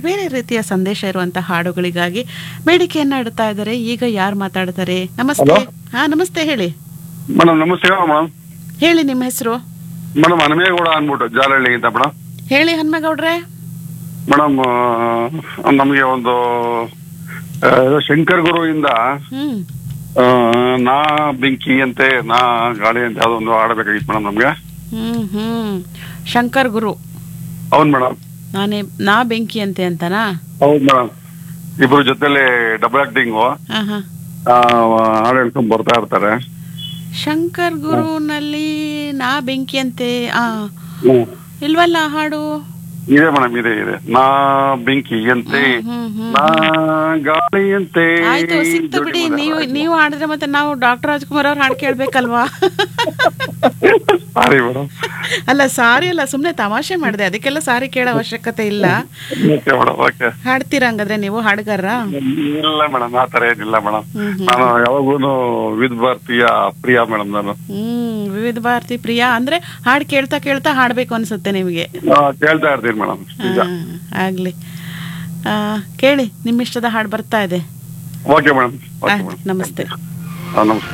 ಬೇರೆ ರೀತಿಯ ಸಂದೇಶ ಇರುವಂತಹ ಹಾಡುಗಳಿಗಾಗಿ ಬೇಡಿಕೆಯನ್ನ ಇಡ್ತಾ ಇದ್ದಾರೆ ಈಗ ಯಾರು ಮಾತಾಡ್ತಾರೆ ನಮಸ್ತೆ Hello? ಹಾ ನಮಸ್ತೆ ಹೇಳಿ ಮೇಡಮ್ ನಮಸ್ಕಾರ ಮೇಡಮ್ ಹೇಳಿ ನಿಮ್ಮ ಹೆಸರು ಮೇಡಮ್ ಹನುಮೇಗೌಡ ಅಂದ್ಬಿಟ್ಟು ಜಾಲಹಳ್ಳಿಗಿಂತ ಮೇಡಮ್ ಹೇಳಿ ಹನ್ಮೇಗೌಡ್ರೆ ಮೇಡಮ್ ನಮಗೆ ಒಂದು ಆ, ಇದು ಶಂಕರ್ ಗುರುವಿಂದ ಹ್ಮ್ ಆ, ನಾ ಬೆಂಕಿ ಅಂತೆ ನಾ ಗಾಳಿ ಅಂತ ಯಾವ್ದೋ ಒಂದು ಆಡಬೇಕಾಗಿತ್ತು ಮೇಡಮ್ ನಮ್ಗೆ ಹ್ಮ್ ಹ್ಮ್ ಶಂಕರ್ ಗುರು ಹೌದು ಮೇಡಮ್ ನಾನೇ ನಾ ಬೆಂಕಿ ಅಂತೆ ಅಂತನಾ ಹೌದು ಮೇಡಮ್ ಇಬ್ರು ಜೊತೆಲಿ ಡಬಲ್ ಆಕ್ಟಿಂಗು ಹಾ ಹಾ ಹಾಡು ಹೇಳ್ಕೊಂಡ್ ಬರ್ತಾ ಇರ್ತಾರೆ ಶಂಕರ್ ಗುರುನಲ್ಲಿ ನಾ ಬೆಂಕಿ ಅಂತೆ ಆ ಹ್ಮ್. ಇಲ್ವಲ್ಲ ಆ ಹಾಡು ಇದೆ ಮೇಡಮ್ ಇದೆ ಇದೆ ನಾ ಬೆಂಕಿ ಅಂತೆ ಹ್ಮ್ ಹ್ಮ್ ನಾ ಗಾಳಿ ಅಂತೆ ಆಯ್ತು ಸಿಕ್ತು ಬಿಡಿ ನೀವು ನೀವು ಹಾಡಿದ್ರೆ ಮತ್ತೆ ನಾವು ಡಾಕ್ಟರ್ ರಾಜ್ಕುಮಾರ್ ಅವ್ರ ಹಾಡು ಕೇಳ್ಬೇಕಲ್ವಾ ಸಾರಿ ಮೇಡಮ್ ಅಲ್ಲ ಸಾರಿ ಅಲ್ಲ ಸುಮ್ನೆ ತಮಾಷೆ ಮಾಡಿದೆ ಅದಕ್ಕೆಲ್ಲ ಸಾರಿ ಕೇಳೋ ಅವಶ್ಯಕತೆ ಇಲ್ಲ ಓಕೆ ಮೇಡಮ್ ಓಕೆ ಹಾಡ್ತೀರಾ ಹಂಗಾದ್ರೆ ನೀವು ಹಾಡುಗಾರ ಇಲ್ಲ ಮೇಡಮ್ ಆ ತರ ಏನಿಲ್ಲ ಮೇಡಮ್ ಹ್ಮ್ ಹ್ಮ್. ನಾನು ಯಾವಾಗೂನು ವಿದ್ ಭಾರತೀಯ ಪ್ರಿಯ ಮೇಡಮ್ ನಾನು ಹ್ಮ್ ವಿವಿಧ ಭಾರತಿ ಪ್ರಿಯಾ ಅಂದ್ರೆ ಹಾಡು ಕೇಳ್ತಾ ಕೇಳ್ತಾ ಹಾಡ್ಬೇಕು ಅನ್ಸುತ್ತೆ ನಿಮಗೆ ಆ, ಕೇಳ್ತಾ ಇರ್ತೀನಿ ಮೇಡಮ್ ನಿಜ ಹಾ, ಆಗ್ಲಿ ಆ, ಕೇಳಿ ನಿಮ್ಮಿಷ್ಟದ ಹಾಡು ಬರ್ತಾ ಇದೆ ಓಕೆ ಮೇಡಮ್ ಆ, ಓಕೆ ಮೇಡಮ್ ನಮಸ್ತೆ ನಮಸ್ತೆ